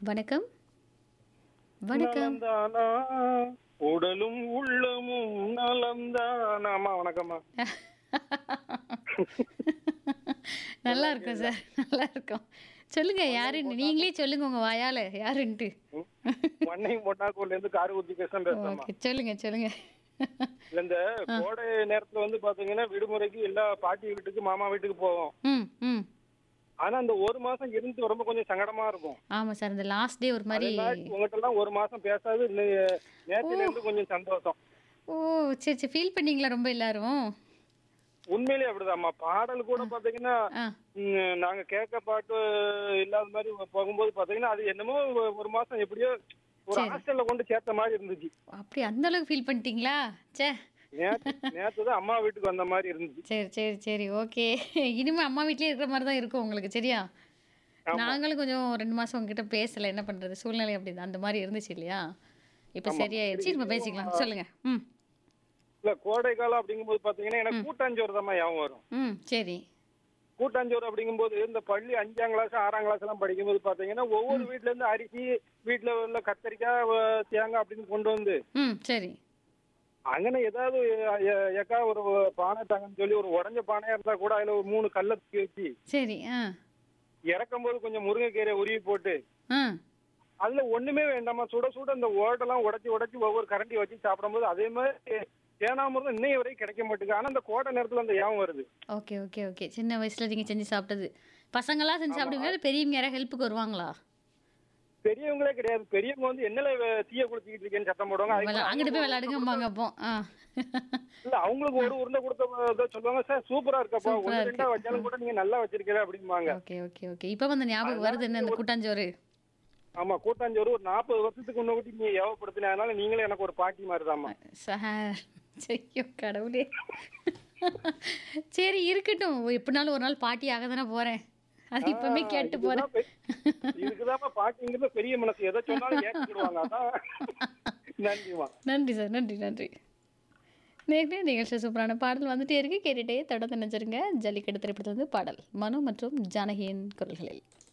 வணக்கம் வணக்கம் நலம்தானா உடலும் உள்ளமும் நலம்தானாமா வணக்கம்மா நல்லா இருக்கும் சார் நல்லா இருக்கும் சொல்லுங்க யாருன்னு நீங்களே சொல்லுங்க உங்க வாயால யாருன்ட்டு மண்ணையும் பொட்டாக்கூர்ல இருந்து காரு ஊத்தி பேசுறேன் பேசுறேம்மா ஓகே சொல்லுங்க சொல்லுங்க இல்ல இந்த கோடை நேரத்துல வந்து பாத்தீங்கன்னா விடுமுறைக்கு எல்லா பாட்டி வீட்டுக்கு மாமா வீட்டுக்கு போவோம் ம் ம் ஆனா அந்த ஒரு மாசம் இருந்து ரொம்ப கொஞ்சம் சங்கடமா இருக்கும் ஆமா சார் இந்த லாஸ்ட் டே ஒரு மாதிரி உங்ககிட்ட எல்லாம் ஒரு மாசம் பேசாது இன்னும் நேத்துல இருந்து கொஞ்சம் சந்தோஷம் ஓ சரி சரி ஃபீல் பண்ணீங்களா ரொம்ப எல்லாரும் உண்மையிலேயே அப்படிதாம்மா பாடல் கூட பாத்தீங்கன்னா ஆ ம், நாங்க கேட்க பாட்டு இல்லாத மாதிரி போகும்போது பாத்தீங்கன்னா அது என்னமோ ஒ- ஒரு மாசம் எப்படியோ ஒரு ஹாஸ்டல்ல கொண்டு சேர்த்த மாதிரி இருந்துச்சு அப்படி அந்த அளவுக்கு ஃபீல் பண்ணிட்டீங்களா சே நேத்து நேத்து தான் அம்மா வீட்டுக்கு வந்த மாதிரி இருந்துச்சு சரி சரி சரி ஓகே இனிமே அம்மா வீட்லயே இருக்கிற மாதிரி தான் இருக்கும் உங்களுக்கு சரியா நாங்களும் கொஞ்சம் ரெண்டு மாசம் உங்ககிட்ட பேசல என்ன பண்றது சூழ்நிலை அப்படிதான் அந்த மாதிரி இருந்துச்சு இல்லையா இப்போ சரியாயிருச்சு நம்ம பேசிக்கலாம் சொல்லுங்க ம் இல்ல கோடை காலம் அப்படிங்கும்போது பாத்தீங்கன்னா எனக்கு கூட்டாஞ்சோறு தான் ஞாபகம் வரும் ம் சரி கூட்டாஞ்சோறு அப்படிங்கும்போது இந்த பள்ளி அஞ்சாம் கிளாஸ் ஆறாம் கிளாஸ் எல்லாம் படிக்கும்போது பாத்தீங்கன்னா ஒவ்வொரு வீட்ல இருந்து அரிசி வீட்டுல உள்ள கத்தரிக்காய் வ- தேங்காய் அப்படின்னு கொண்டு வந்து ம் சரி அங்கன ஏதாவது எ- எக்கா ஒரு பானை தாங்கன்னு சொல்லி ஒரு உடஞ்ச பானையா இருந்தா கூட அதுல ஒரு மூணு கல்லை தூக்கி வச்சு சரி ஆ இறக்கும் போது கொஞ்சம் முருங்கைக்கீரை உருவி போட்டு ஆ அதுல ஒண்ணுமே வேண்டாமா சுட சுட இந்த ஓட்டெல்லாம் உடைச்சி உடைச்சி ஒவ்வொரு கரண்டி வச்சு சாப்பிடும்போது அதே மாதிரி தேனாமிரதம் இன்னைய வரைக்கும் கிடைக்க மாட்டேங்குது ஆனா அந்த கோடை நேரத்துல அந்த யாவும் வருது ஓகே ஓகே ஓகே சின்ன வயசுல நீங்க செஞ்சு சாப்பிட்டது பசங்களாம் செஞ்சு சாப்பிடுவீங்களா இல்ல பெரியவங்க யாராவது ஹெல்ப்புக்கு வருவாங்களா பெரியவங்களே கிடையாது பெரியவங்க வந்து என்னல வே- தீய குளிச்சுக்கிட்டு இருக்கேன்னு சத்தம் போடுவாங்க அதுக்கு விளா- அங்கிட்டு போய் விளையாடுங்கம்பாங்க அப்போ ஆ இல்ல அவங்களுக்கு ஒரு உருண்டை கொடுத்த சொல்லுவாங்க சார் சூப்பரா இருக்கப்பா சூப்பரா ஒன்று ரெண்டா வச்சாலும் கூட நீங்க நல்லா வச்சிருக்கீங்க அப்படிம்பாங்க ஓகே ஓகே ஓகே இப்போ வந்து ஞாபகம் வருது என்ன இந்த கூட்டாஞ்சோறு ஆமா கூட்டாஞ்சோறு ஒரு நாற்பது வருஷத்துக்கு முன்னாடி நீங்க ஏவப்படுத்தின அதனால நீங்களே எனக்கு ஒரு பாட்டி மாதிரிதாம்மா சார் செய்யோ கடவுளே சரி இருக்கட்டும் எப்படினாலும் ஒரு நாள் பாட்டி ஆக தானே போறேன் அது இப்பவுமே கேட்டு போறேன் இதுக்குதாம்மா பாட்டிங்கிறது பெரிய மனசு எதை சொன்னாலும் ஏற்றுக்கிடுவாங்க அதான் நன்றிமா நன்றி சார் நன்றி நன்றி நேர்களே நிகழ்ச்சி சூப்பரான பாடல் வந்துட்டே இருக்கு கேட்டுட்டே தொடர்ந்து நினைச்சிருங்க ஜல்லிக்கட்டு திரைப்படத்தில் வந்து பாடல் மனு மற்றும் ஜானகியின் குரல்களில்